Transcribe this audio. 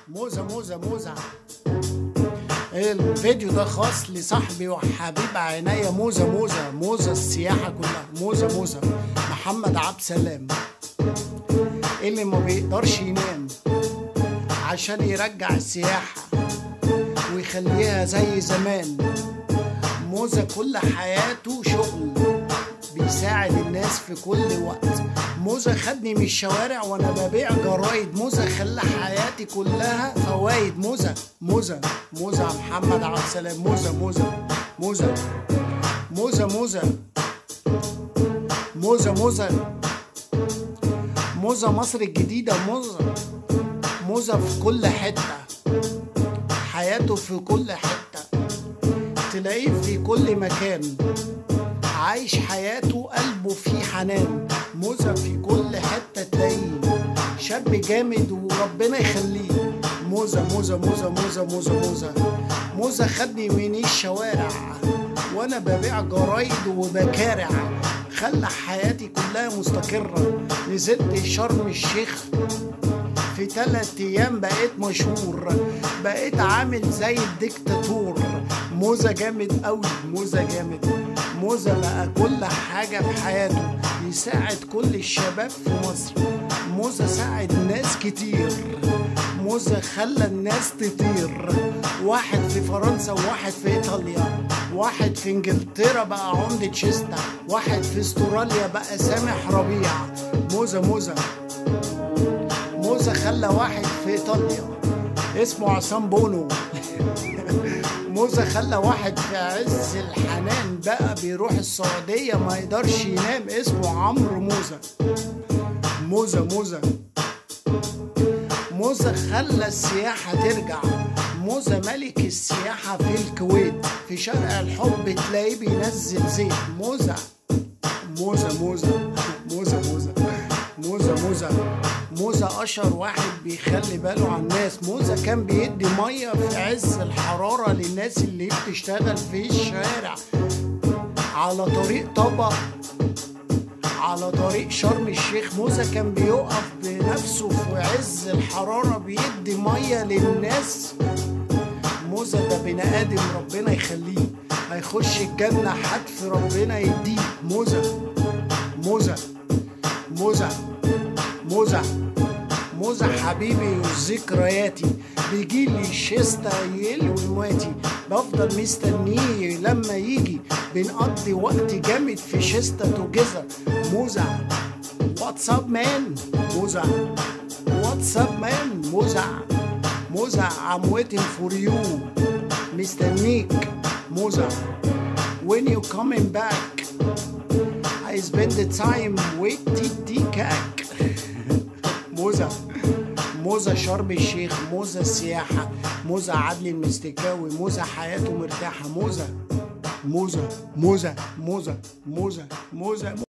موزة موزة موزة الفيديو ده خاص لصاحبي وحبيب عينيا موزة موزة موزة السياحة كلها موزة موزة محمد عبد سلام اللي ما بيقدرش ينام عشان يرجع السياحة ويخليها زي زمان موزة كل حياته شغل بيساعد الناس في كل وقت موزة خدني من الشوارع وانا ببيع جرايد موزة خلى حياتي كلها فوايد موزة موزة موزة محمد عبد السلام موزة موزة موزة موزة موزة موزة موزة موزة مصر الجديدة موزة موزة في كل حتة حياته في كل حتة تلاقيه في كل مكان عايش حياته قلبه فيه حنان موزة في كل حتة تلاقيه شاب جامد وربنا يخليه موزة موزة موزة موزة موزة موزة موزة خدني من الشوارع وانا ببيع جرايد وبكارع خلى حياتي كلها مستقرة نزلت شرم الشيخ في تلات ايام بقيت مشهور بقيت عامل زي الديكتاتور موزة جامد قوي موزة جامد موزة بقى كل حاجة في حياته يساعد كل الشباب في مصر موزة ساعد ناس كتير موزة خلى الناس تطير واحد في فرنسا وواحد في ايطاليا واحد في انجلترا بقى عمدة شيستا واحد في استراليا بقى سامح ربيع موزة موزة موزة خلى واحد في ايطاليا اسمه عصام بونو موزة خلى واحد في عز الحنان بقى بيروح السعودية ما يقدرش ينام اسمه عمرو موزة موزة موزة موزة خلى السياحة ترجع موزة ملك السياحة في الكويت في شارع الحب تلاقيه بينزل زيت موزة موزة موزة موزة موزة موزة موزة موزة أشهر واحد بيخلي باله على الناس موزة كان بيدي مية في عز الحرارة للناس اللي بتشتغل في الشارع على طريق طبق على طريق شرم الشيخ موزة كان بيقف بنفسه في عز الحرارة بيدي مية للناس موزة ده بني آدم ربنا يخليه هيخش الجنة حتف ربنا يديه موزة موزة موزة موزة موزة حبيبي وذكرياتي بيجيلي شيستا يلوي مواتي بفضل مستنيه لما يجي بنقضي وقت جامد في شيستا توجيزر موزة واتساب مان موزة واتساب مان موزة موزة I'm waiting for you مستنيك موزة when you coming back I spend the time with تي كاك موزة موزة شرم الشيخ موزة السياحة موزة عدلي المستكاوي موزة حياته مرتاحة موزة موزة موزة موزة موزة موزة